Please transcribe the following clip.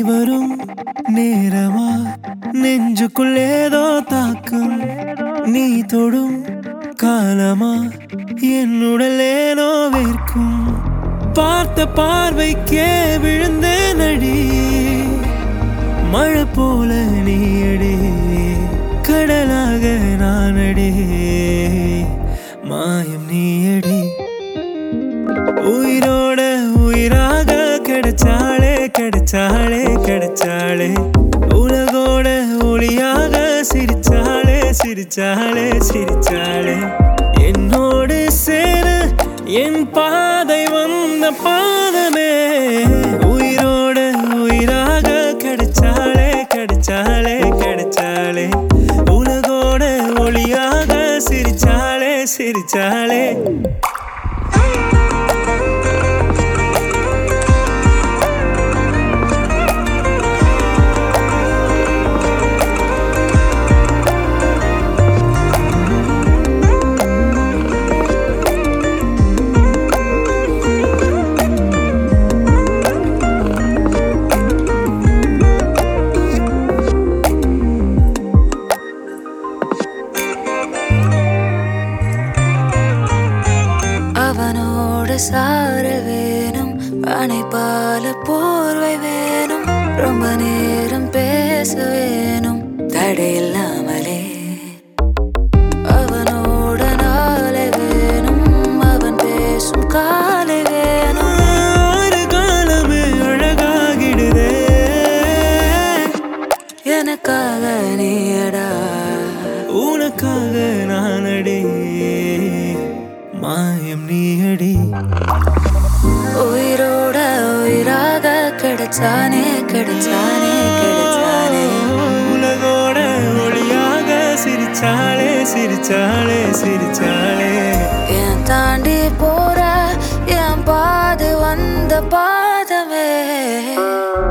வரும் நேரமா நெஞ்சுக்குள்ளேதோ தாக்கம் நீ தொடும் காலமா என்னுடலேனோ வேர்க்கும் பார்த்த பார்வைக்கே விழுந்த நடி மழை போல நீயடே கடலாக நானடே மாயம் நீயடி உயிரோட உயிராக கிடைச்சாளே கிடைச்சாளே கிடைச்சாளே உலகோட ஒளியாக சிரிச்சாளே சிரிச்சாளே சிரிச்சாளே என்னோடு சேர என் பாதை வந்த பாதமே உயிரோட உயிராக கிடைச்சாளே கிடைச்சாளே கிடைச்சாளே உலகோட ஒளியாக சிரிச்சாளே சிரிச்சாளே அவனோட சாரல் வேணும் அணைப்பால போர்வை வேணும் ரொம்ப நேரம் பேச வேணும் தடையில்லாமலே அவனோட நாளை வேணும் அவன் பேசும் காலை வேணும் ஆறு காலமே அழகாகிடுதே எனக்காக நீடா உனக்காக நானடி மாயம் நீயடி உயிரோட உயிராக கிடைச்சானே கிடைச்சானே கிடைச்சானே உலகோட ஒளியாக சிரிச்சாளே சிரிச்சாளே சிரிச்சாளே என் தாண்டி போற என் பாது வந்த பாதமே